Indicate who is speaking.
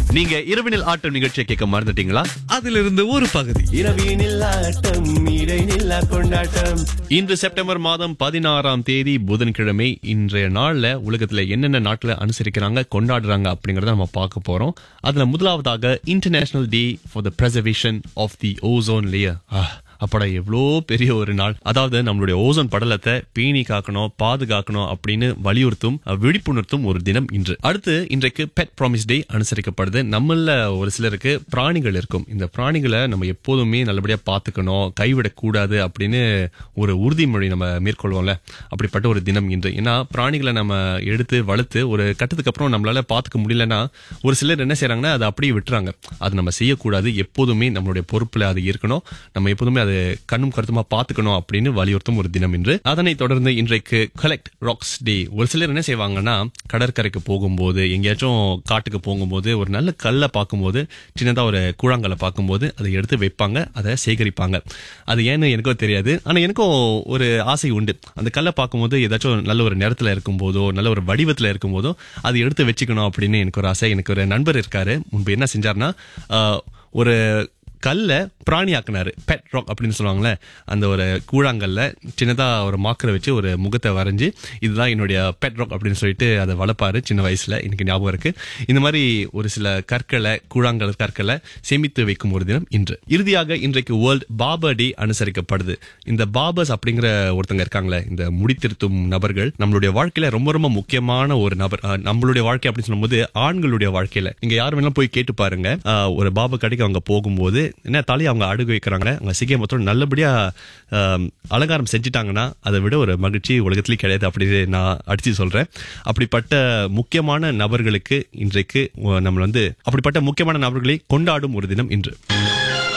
Speaker 1: நீங்க இரவினில் ஆட்டம் நிகழ்ச்சியை கேட்க மறந்துட்டீங்களா
Speaker 2: அதிலிருந்து ஒரு பகுதி
Speaker 3: இரவினில் ஆட்டம் இடைநில்லா கொண்டாட்டம்
Speaker 1: இன்று செப்டம்பர் மாதம் பதினாறாம் தேதி புதன்கிழமை இன்றைய நாள்ல உலகத்துல என்னென்ன நாட்டுல அனுசரிக்கிறாங்க கொண்டாடுறாங்க அப்படிங்கறத நம்ம பார்க்க போறோம் அதுல முதலாவதாக international day for the preservation of the ozone layer அப்படா எவ்வளோ பெரிய ஒரு நாள் அதாவது நம்மளுடைய ஓசோன் படலத்தை பேணி காக்கணும் பாதுகாக்கணும் அப்படின்னு வலியுறுத்தும் அஹ், விழிப்புணர்த்தும் ஒரு தினம் இன்று அடுத்து இன்றைக்கு பெட் ப்ராமிஸ் டே அனுசரிக்கப்படுது நம்மள ஒரு சிலருக்கு பிராணிகள் இருக்கும் இந்த பிராணிகளை நம்ம எப்போதுமே நல்லபடியா பார்த்துக்கணும் கைவிடக்கூடாது அப்படின்னு ஒரு உறுதிமொழி நம்ம மேற்கொள்வோம்ல அப்படிப்பட்ட ஒரு தினம் இன்று ஏன்னா பிராணிகளை நம்ம எடுத்து வளர்த்து ஒரு கட்டத்துக்கு அப்புறம் நம்மளால பார்த்துக்க முடியலன்னா ஒரு சிலர் என்ன செய்றாங்கன்னா அதை அப்படியே விட்டுறாங்க அது நம்ம செய்யக்கூடாது எப்போதுமே நம்மளுடைய பொறுப்புல அது இருக்கணும் நம்ம எப்போதுமே அது கண்ணும் கருத்துமா பார்த்துக்கணும் அப்படின்னு வலியுறுத்தும் ஒரு தினம் இன்று அதனைத் தொடர்ந்து இன்றைக்கு கலெக்ட் ராக்ஸ் டே ஒரு சிலர் என்ன செய்வாங்கன்னா கடற்கரைக்கு போகும்போது எங்கேயாச்சும் காட்டுக்கு போகும்போது ஒரு நல்ல கல்லை பார்க்கும்போது சின்னதா ஒரு கூழாங்கல்லை பார்க்கும்போது அதை எடுத்து வைப்பாங்க அதை சேகரிப்பாங்க அது ஏன்னு எனக்கும் தெரியாது ஆனா எனக்கும் ஒரு ஆசை உண்டு அந்த கல்லை பார்க்கும்போது ஏதாச்சும் நல்ல ஒரு நேரத்துல இருக்கும்போதோ நல்ல ஒரு வடிவத்துல இருக்கும்போதோ அதை எடுத்து வச்சுக்கணும் அப்படின்னு எனக்கு ஒரு ஆசை எனக்கு ஒரு நண்பர் இருக்காரு முன்பு என்ன செஞ்சாருன்னா ஆஹ், ஒரு கல்லை பிராணியாக்குனாரு பெட் ராக் அப்படின்னு சொல்லுவாங்கல்ல அந்த ஒரு கூழாங்கல்ல சின்னதா ஒரு மாக்கரை வச்சு ஒரு முகத்தை வரைஞ்சு இதுதான் என்னுடைய பெட் ராக் அப்படின்னு சொல்லிட்டு அதை வளர்ப்பாரு சின்ன வயசுல எனக்கு ஞாபகம் இருக்கு இந்த மாதிரி ஒரு சில கற்களை கூழாங்கல் கற்களை சேமித்து வைக்கும் ஒரு தினம் இன்று இறுதியாக இன்றைக்கு வேர்ல்ட் பாபர் டே அனுசரிக்கப்படுது இந்த பாபர்ஸ் அப்படிங்கிற ஒருத்தங்க இருக்காங்களே இந்த முடித்திருத்தும் நபர்கள் நம்மளுடைய வாழ்க்கையில ரொம்ப ரொம்ப முக்கியமான ஒரு நபர் அஹ், நம்மளுடைய வாழ்க்கை அப்படின்னு சொல்லும்போது ஆண்களுடைய வாழ்க்கையில நீங்க யார் வேணாலும் போய் கேட்டு பாருங்க அஹ், ஒரு பாபா கடைக்கு அவங்க போகும்போது என்ன தலையை அவங்க அடுகு வைக்கிறாங்க அவங்க சிகை மொத்தம் நல்லபடியா அஹ், அலங்காரம் செஞ்சுட்டாங்கன்னா அதை விட ஒரு மகிழ்ச்சி உலகத்திலேயே கிடையாது அப்படின்னு நான் அடிச்சு சொல்றேன் அப்படிப்பட்ட முக்கியமான நபர்களுக்கு இன்றைக்கு அஹ், நம்ம வந்து அப்படிப்பட்ட முக்கியமான நபர்களை கொண்டாடும் ஒரு தினம் இன்று